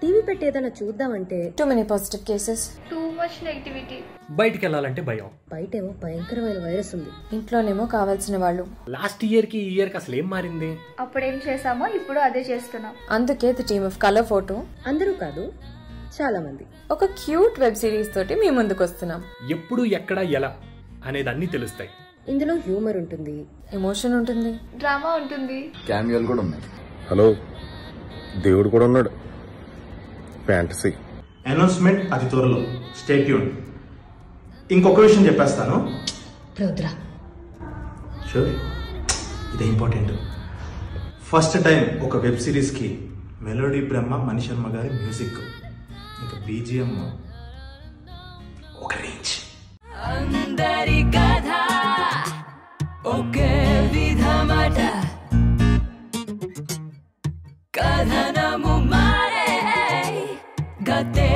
TV పెట్టి ఏదైనా చూద్దామంటే too many positive cases too much negativity బయటికి వెళ్ళాలంటే భయం బయటేమో భయంకరమైన వైరస్ ఉంది ఇంట్లోనేమో కావాల్సిన వాళ్ళు లాస్ట్ ఇయర్ కి ఈ ఇయర్ కి అసలు ఏం మారింది అప్పుడేం చేసామో ఇప్పుడు అదే చేస్తున్నాం అందుకే the team of colour photo అందరూ కాదు చాలా మంది ఒక క్యూట్ వెబ్ సిరీస్ తోటి మీ ముందుకు వస్తున్నాం ఎప్పుడు ఎక్కడ ఎలా అనేది అన్ని తెలుస్తాయి ఇందులో హ్యూమర్ ఉంటుంది ఎమోషన్ ఉంటుంది డ్రామా ఉంటుంది క్యామియోలు కూడా ఉన్నాయి హలో దేవుడు కూడా ఉన్నాడు ఫ్యాంటసీ అనౌన్స్మెంట్ అతి త్వరలో స్టేట్యూన్ ఇంకొక విషయం చెప్పేస్తాను రుద్ర షూర్ ఇదే ఇంపార్టెంట్ ఫస్ట్ టైం ఒక వెబ్ సిరీస్కి మెలోడీ బ్రహ్మ మణి శర్మ గారి మ్యూజిక్ ఇంకా బీజిఎం ఒక రేంజ్ అందరి కథ ఒకే విధమట కథనము మారే గతే